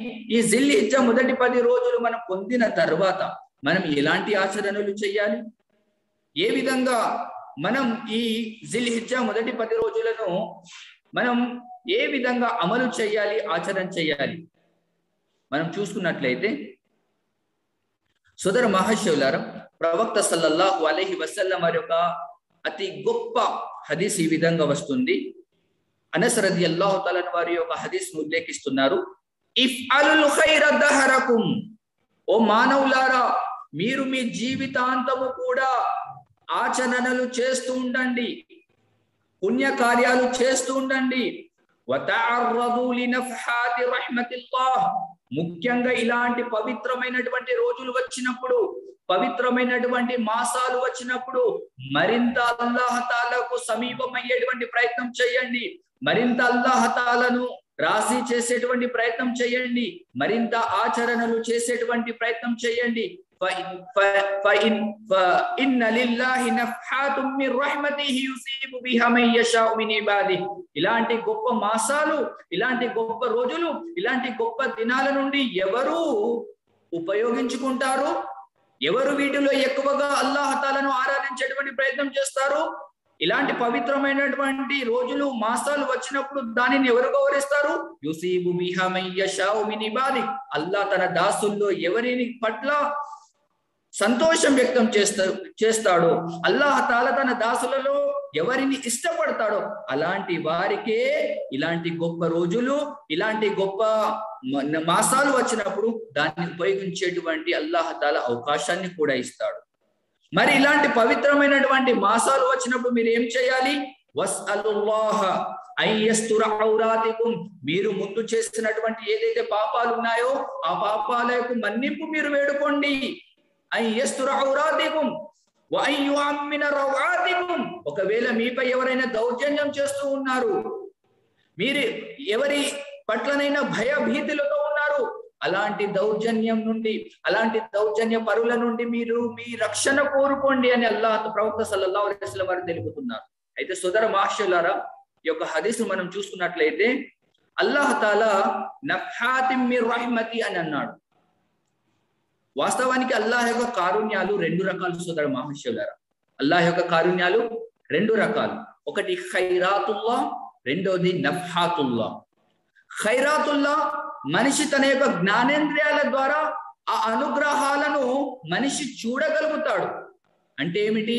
ఈ జిల్లిహిజ్జ మొదటి పది రోజులు మనం పొందిన తర్వాత మనం ఎలాంటి ఆచరణలు చేయాలి ఏ విధంగా మనం ఈ జిల్హిజ్జ మొదటి పది రోజులను మనం ఏ విధంగా అమలు చేయాలి ఆచరణ చేయాలి మనం చూసుకున్నట్లయితే సుదర మహాశివులారా ప్రవక్త సల్లల్లాహు అలైహి వసల్లం వారి యొక్క అతి గొప్ప హదీస్ ఈ విధంగా వస్తుంది అనస్ రది అల్లాహు తలన్ వారి యొక్క హదీస్ ఉల్లేఖిస్తున్నారు ఇఫ్ అలుల్ ఖైర దహరకుం ఓ మానవులారా మీరు మీ జీవితాంతము కూడా ఆచరణలు చేస్తూ ఉండండి పుణ్య కార్యాలు చేస్తూ ఉండండి వతఅర్రదు లినఫహాతి రహ్మతిల్లాహ్ ముఖ్యంగా ఇలాంటి పవిత్రమైనటువంటి రోజులు వచ్చినప్పుడు పవిత్రమైనటువంటి మాసాలు వచ్చినప్పుడు మరింత అల్లాహతాలకు సమీపమయ్యేటువంటి ప్రయత్నం చేయండి మరింత అల్లాహతాలను రాసి చేసేటువంటి ప్రయత్నం చేయండి మరింత ఆచరణలు చేసేటువంటి ప్రయత్నం చేయండి ఇలాంటి గొప్ప మాసాలు ఇలాంటి గొప్ప రోజులు ఇలాంటి గొప్ప దినాల నుండి ఎవరు ఉపయోగించుకుంటారు ఎవరు వీటిలో ఎక్కువగా అల్లాహతాలను ఆరాధించేటువంటి ప్రయత్నం చేస్తారు ఇలాంటి పవిత్రమైనటువంటి రోజులు మాసాలు వచ్చినప్పుడు దానిని ఎవరు గౌరవిస్తారు యుసీబు బిహామయ్యషాది అల్లా తన దాసుల్లో ఎవరిని పట్ల సంతోషం వ్యక్తం చేస్తా చేస్తాడో అల్లాహ తాల తన దాసులలో ఎవరిని ఇష్టపడతాడో అలాంటి వారికే ఇలాంటి గొప్ప రోజులు ఇలాంటి గొప్ప మాసాలు వచ్చినప్పుడు దాన్ని ఉపయోగించేటువంటి అల్లాహ తాల అవకాశాన్ని కూడా ఇస్తాడు మరి ఇలాంటి పవిత్రమైనటువంటి మాసాలు వచ్చినప్పుడు మీరు ఏం చేయాలి వస్ మీరు ముందు చేసినటువంటి ఏదైతే పాపాలు ఉన్నాయో ఆ పాపాలకు మన్నింపు మీరు వేడుకోండి ఒకవేళ మీపై ఎవరైనా దౌర్జన్యం చేస్తూ ఉన్నారు మీరు ఎవరి పట్లనైనా భయ భీతులతో ఉన్నారు అలాంటి దౌర్జన్యం నుండి అలాంటి దౌర్జన్య పరుల నుండి మీరు మీ రక్షణ కోరుకోండి అని అల్లాహ్ ప్రవక్త సల్లల్లాహు అలైహి వసల్లం వారు తెలుపుతున్నారు అయితే సుదర మహాశులారా ఈ యొక్క హదీసు మనం చూసుకున్నట్లయితే అల్లాహ్ తాలా నఫాతిమ్ మిర్ రహ్మతి అని అన్నాడు వాస్తవానికి అల్లాహ్ యొక్క కారుణ్యాలు రెండు రకాలు సోదర మహాశివులారా అల్లాహ్ యొక్క కారుణ్యాలు రెండు రకాలు ఒకటి ఖైరాతుల్లా రెండోది నఫాతుల్లా ఖైరాతుల్లా మనిషి తన యొక్క జ్ఞానేంద్రియాల ద్వారా ఆ అనుగ్రహాలను మనిషి చూడగలుగుతాడు అంటే ఏమిటి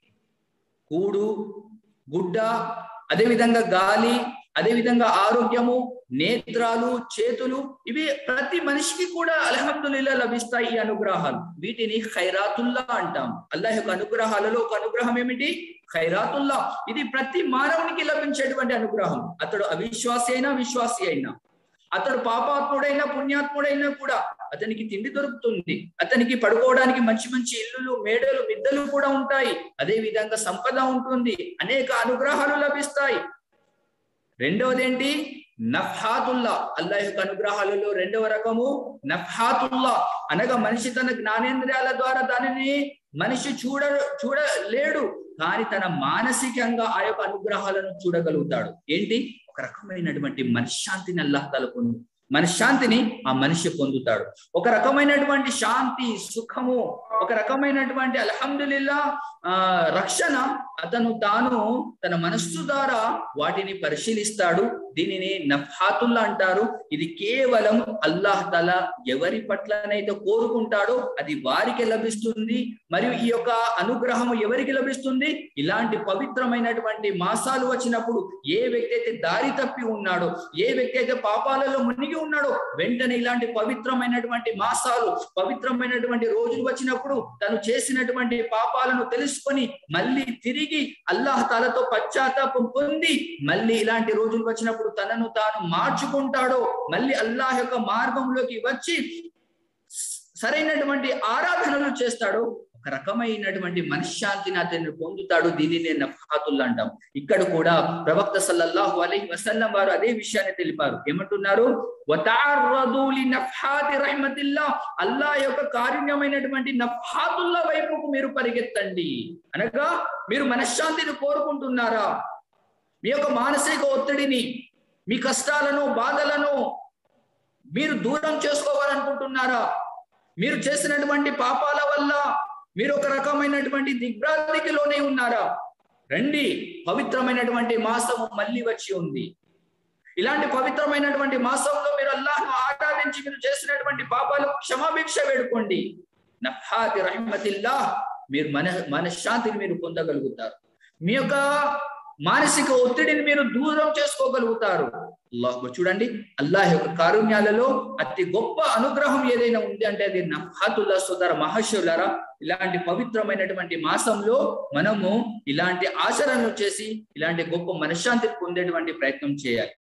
కూడు గుడ్డ అదేవిధంగా గాలి అదేవిధంగా ఆరోగ్యము నేత్రాలు చేతులు ఇవి ప్రతి మనిషికి కూడా అల్హమ్దుల్లా లభిస్తాయి ఈ అనుగ్రహాలు వీటిని ఖైరాతుల్లా అంటాం అల్లాహ్ యొక్క అనుగ్రహాలలో ఒక అనుగ్రహం ఏమిటి ఖైరాతుల్లా ఇది ప్రతి మానవునికి లభించేటువంటి అనుగ్రహం అతడు అవిశ్వాసి అయినా విశ్వాసి అయినా అతడు పాపాత్ముడైనా పుణ్యాత్ముడైనా కూడా అతనికి తిండి దొరుకుతుంది అతనికి పడుకోవడానికి మంచి మంచి ఇల్లులు మేడలు మిద్దలు కూడా ఉంటాయి అదే విధంగా సంపద ఉంటుంది అనేక అనుగ్రహాలు లభిస్తాయి రెండవది ఏంటి నఫాతుల్లా అల్లా యొక్క అనుగ్రహాలలో రెండవ రకము నఫాతుల్లా అనగా మనిషి తన జ్ఞానేంద్రియాల ద్వారా దానిని మనిషి చూడ చూడలేడు కానీ తన మానసికంగా ఆ యొక్క అనుగ్రహాలను చూడగలుగుతాడు ఏంటి ఒక రకమైనటువంటి మనశ్శాంతిని అల్లాహ్ తలకొంది మనశ్శాంతిని ఆ మనిషి పొందుతాడు ఒక రకమైనటువంటి శాంతి సుఖము ఒక రకమైనటువంటి అల్హమ్దుల్లా ఆ రక్షణ అతను తాను తన మనస్సు ద్వారా వాటిని పరిశీలిస్తాడు దీనిని నఫాతుల్లా అంటారు ఇది కేవలం అల్లాహ్ తల ఎవరి పట్లనైతే కోరుకుంటాడో అది వారికి లభిస్తుంది మరియు ఈ యొక్క అనుగ్రహం ఎవరికి లభిస్తుంది ఇలాంటి పవిత్రమైనటువంటి మాసాలు వచ్చినప్పుడు ఏ వ్యక్తి అయితే దారి తప్పి ఉన్నాడో ఏ వ్యక్తి అయితే పాపాలలో మునిగి ఉన్నాడో వెంటనే ఇలాంటి పవిత్రమైనటువంటి మాసాలు పవిత్రమైనటువంటి రోజులు వచ్చినప్పుడు తను చేసినటువంటి పాపాలను తెలుసుకొని మళ్ళీ తిరిగి అల్లాహ్ తాలతో పశ్చాత్తాపం పొంది మళ్ళీ ఇలాంటి రోజులు వచ్చినప్పుడు తనను తాను మార్చుకుంటాడో మళ్ళీ అల్లాహ్ యొక్క మార్గంలోకి వచ్చి సరైనటువంటి ఆరాధనలు చేస్తాడో ఒక రకమైనటువంటి మనశ్శాంతిని అతన్ని పొందుతాడు దీనిని నఫాతుల్లా అంటాం ఇక్కడ కూడా ప్రవక్త సల్లల్లాహు అలైహి వసల్లం వారు అదే విషయాన్ని తెలిపారు ఏమంటున్నారు అల్లా యొక్క కారుణ్యమైనటువంటి నఫాతుల్లా వైపుకు మీరు పరిగెత్తండి అనగా మీరు మనశ్శాంతిని కోరుకుంటున్నారా మీ యొక్క మానసిక ఒత్తిడిని మీ కష్టాలను బాధలను మీరు దూరం చేసుకోవాలనుకుంటున్నారా మీరు చేసినటువంటి పాపాల వల్ల మీరు ఒక రకమైనటువంటి దిగ్భ్రాంతికిలోనే ఉన్నారా రండి పవిత్రమైనటువంటి మాసము మళ్ళీ వచ్చి ఉంది ఇలాంటి పవిత్రమైనటువంటి మాసంలో మీరు అల్లాహ్ను ఆరాధించి మీరు చేసినటువంటి పాపాలు క్షమాభిక్ష వేడుకోండి నఫాతి రహమతిల్లా మీరు మన మనశ్శాంతిని మీరు పొందగలుగుతారు మీ యొక్క మానసిక ఒత్తిడిని మీరు దూరం చేసుకోగలుగుతారు అల్లాహ్ చూడండి అల్లాహ్ యొక్క కారుణ్యాలలో అతి గొప్ప అనుగ్రహం ఏదైనా ఉంది అంటే అది నఫాతుల్లా సోదర మహర్షులారా ఇలాంటి పవిత్రమైనటువంటి మాసంలో మనము ఇలాంటి ఆచరణలు చేసి ఇలాంటి గొప్ప మనశ్శాంతి పొందేటువంటి ప్రయత్నం చేయాలి